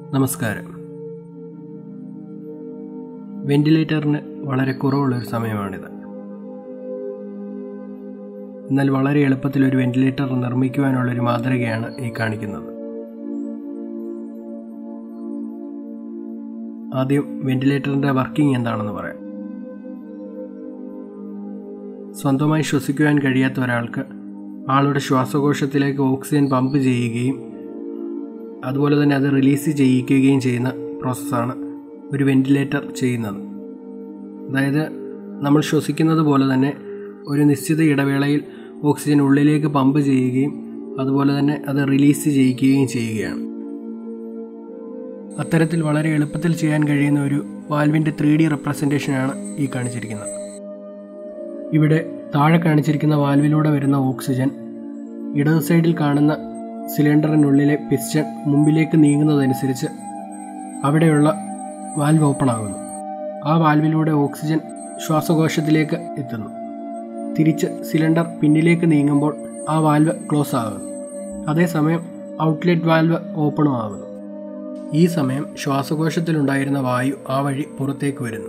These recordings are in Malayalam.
നമസ്കാരം വെന്റിലേറ്ററിന് വളരെ കുറവുള്ളൊരു സമയമാണിത് എന്നാൽ വളരെ എളുപ്പത്തിൽ ഒരു വെന്റിലേറ്റർ നിർമ്മിക്കുവാനുള്ളൊരു മാതൃകയാണ് ഈ കാണിക്കുന്നത് ആദ്യം വെന്റിലേറ്ററിൻ്റെ വർക്കിംഗ് എന്താണെന്ന് പറയാം സ്വന്തമായി ശ്വസിക്കുവാൻ കഴിയാത്ത ഒരാൾക്ക് ആളുടെ ശ്വാസകോശത്തിലേക്ക് ഓക്സിജൻ പമ്പ് ചെയ്യുകയും അതുപോലെ തന്നെ അത് റിലീസ് ചെയ്യിക്കുകയും ചെയ്യുന്ന പ്രോസസ്സാണ് ഒരു വെന്റിലേറ്റർ ചെയ്യുന്നത് അതായത് നമ്മൾ ശ്വസിക്കുന്നത് പോലെ തന്നെ ഒരു നിശ്ചിത ഇടവേളയിൽ ഓക്സിജൻ ഉള്ളിലേക്ക് പമ്പ് ചെയ്യുകയും അതുപോലെ തന്നെ അത് റിലീസ് ചെയ്യിക്കുകയും ചെയ്യുകയാണ് അത്തരത്തിൽ വളരെ എളുപ്പത്തിൽ ചെയ്യാൻ കഴിയുന്ന ഒരു വാൽവിൻ്റെ ത്രീ ഡി റെപ്രസെൻറ്റേഷനാണ് ഈ കാണിച്ചിരിക്കുന്നത് ഇവിടെ താഴെ കാണിച്ചിരിക്കുന്ന വാൽവിലൂടെ വരുന്ന ഓക്സിജൻ ഇടത് സൈഡിൽ കാണുന്ന സിലിണ്ടറിനുള്ളിലെ പിസ്റ്റൺ മുമ്പിലേക്ക് നീങ്ങുന്നതനുസരിച്ച് അവിടെയുള്ള വാൽവ് ഓപ്പൺ ആകുന്നു ആ വാൽവിലൂടെ ഓക്സിജൻ ശ്വാസകോശത്തിലേക്ക് എത്തുന്നു തിരിച്ച് സിലിണ്ടർ പിന്നിലേക്ക് നീങ്ങുമ്പോൾ ആ വാൽവ് ക്ലോസ് ആകുന്നു അതേസമയം ഔട്ട്ലെറ്റ് വാൽവ് ഓപ്പണും ആകുന്നു ഈ സമയം ശ്വാസകോശത്തിലുണ്ടായിരുന്ന വായു ആ വഴി പുറത്തേക്ക് വരുന്നു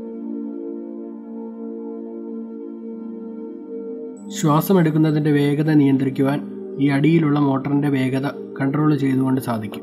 ശ്വാസമെടുക്കുന്നതിൻ്റെ വേഗത നിയന്ത്രിക്കുവാൻ ഈ അടിയിലുള്ള മോട്ടറിൻ്റെ വേഗത കൺട്രോൾ ചെയ്തുകൊണ്ട് സാധിക്കും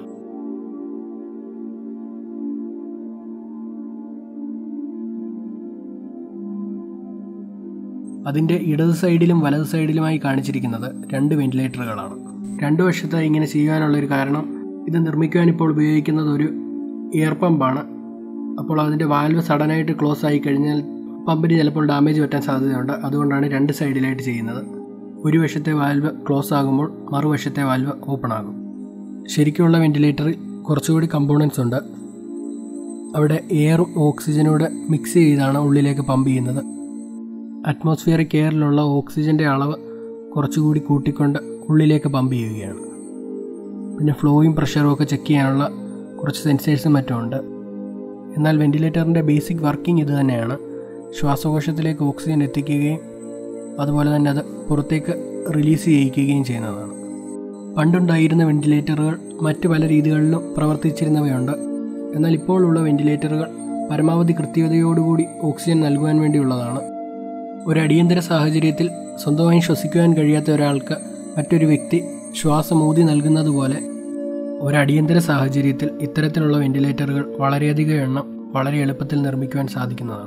അതിൻ്റെ ഇടത് സൈഡിലും വലത് സൈഡിലുമായി കാണിച്ചിരിക്കുന്നത് രണ്ട് വെന്റിലേറ്ററുകളാണ് രണ്ടു വശത്തായി ഇങ്ങനെ ചെയ്യാനുള്ളൊരു കാരണം ഇത് നിർമ്മിക്കുവാൻ ഇപ്പോൾ ഉപയോഗിക്കുന്നത് ഒരു എയർ പമ്പാണ് അപ്പോൾ അതിൻ്റെ വാൽവ് സഡനായിട്ട് ക്ലോസ് ആയി കഴിഞ്ഞാൽ പമ്പിന് ചിലപ്പോൾ ഡാമേജ് പറ്റാൻ സാധ്യതയുണ്ട് അതുകൊണ്ടാണ് രണ്ട് സൈഡിലായിട്ട് ചെയ്യുന്നത് ഒരു വശത്തെ വാൽവ് ക്ലോസ് ആകുമ്പോൾ മറുവശത്തെ വാൽവ് ഓപ്പൺ ആകും ശരിക്കുള്ള വെന്റിലേറ്ററിൽ കുറച്ചുകൂടി കമ്പോണൻസ് ഉണ്ട് അവിടെ എയറും ഓക്സിജനോട് മിക്സ് ചെയ്താണ് ഉള്ളിലേക്ക് പമ്പ് ചെയ്യുന്നത് അറ്റ്മോസ്ഫിയറിക് എയറിലുള്ള ഓക്സിജൻ്റെ അളവ് കുറച്ചുകൂടി കൂട്ടിക്കൊണ്ട് ഉള്ളിലേക്ക് പമ്പ് ചെയ്യുകയാണ് പിന്നെ ഫ്ലോയും പ്രഷറും ഒക്കെ ചെക്ക് ചെയ്യാനുള്ള കുറച്ച് സെൻസേഴ്സും മറ്റും ഉണ്ട് എന്നാൽ വെന്റിലേറ്ററിൻ്റെ ബേസിക് വർക്കിംഗ് ഇത് തന്നെയാണ് ശ്വാസകോശത്തിലേക്ക് ഓക്സിജൻ എത്തിക്കുകയും അതുപോലെ തന്നെ അത് പുറത്തേക്ക് റിലീസ് ചെയ്യിക്കുകയും ചെയ്യുന്നതാണ് പണ്ടുണ്ടായിരുന്ന വെന്റിലേറ്ററുകൾ മറ്റ് പല രീതികളിലും പ്രവർത്തിച്ചിരുന്നവയുണ്ട് എന്നാൽ ഇപ്പോൾ ഉള്ള വെന്റിലേറ്ററുകൾ പരമാവധി കൃത്യതയോടുകൂടി ഓക്സിജൻ നൽകുവാൻ വേണ്ടിയുള്ളതാണ് ഒരു അടിയന്തര സാഹചര്യത്തിൽ സ്വന്തമായി ശ്വസിക്കുവാൻ കഴിയാത്ത ഒരാൾക്ക് മറ്റൊരു വ്യക്തി ശ്വാസം ഊതി നൽകുന്നത് പോലെ ഒരു അടിയന്തര സാഹചര്യത്തിൽ ഇത്തരത്തിലുള്ള വെന്റിലേറ്ററുകൾ വളരെയധികം എണ്ണം വളരെ എളുപ്പത്തിൽ നിർമ്മിക്കുവാൻ സാധിക്കുന്നതാണ്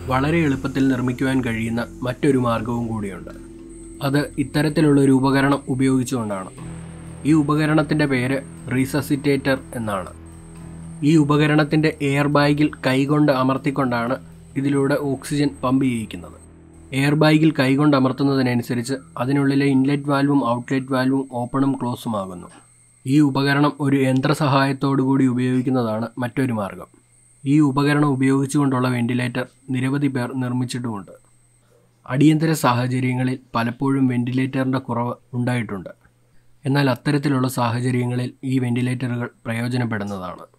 വളരെ എളുപ്പത്തിൽ നിർമ്മിക്കുവാൻ കഴിയുന്ന മറ്റൊരു മാർഗവും കൂടിയുണ്ട് അത് ഇത്തരത്തിലുള്ള ഒരു ഉപകരണം ഉപയോഗിച്ചുകൊണ്ടാണ് ഈ ഉപകരണത്തിൻ്റെ പേര് റീസസിറ്റേറ്റർ എന്നാണ് ഈ ഉപകരണത്തിൻ്റെ എയർ ബാഗിൽ കൈകൊണ്ട് അമർത്തിക്കൊണ്ടാണ് ഇതിലൂടെ ഓക്സിജൻ പമ്പ് ചെയ്യിക്കുന്നത് എയർ ബാഗിൽ കൈകൊണ്ട് അമർത്തുന്നതിനനുസരിച്ച് അതിനുള്ളിലെ ഇൻലെറ്റ് വാൽവും ഔട്ട്ലെറ്റ് വാൽവും ഓപ്പണും ക്ലോസും ആകുന്നു ഈ ഉപകരണം ഒരു യന്ത്രസഹായത്തോടുകൂടി ഉപയോഗിക്കുന്നതാണ് മറ്റൊരു മാർഗം ഈ ഉപകരണം ഉപയോഗിച്ചുകൊണ്ടുള്ള വെന്റിലേറ്റർ നിരവധി പേർ നിർമ്മിച്ചിട്ടുമുണ്ട് അടിയന്തര സാഹചര്യങ്ങളിൽ പലപ്പോഴും വെന്റിലേറ്ററിൻ്റെ കുറവ് ഉണ്ടായിട്ടുണ്ട് എന്നാൽ അത്തരത്തിലുള്ള സാഹചര്യങ്ങളിൽ ഈ വെന്റിലേറ്ററുകൾ പ്രയോജനപ്പെടുന്നതാണ്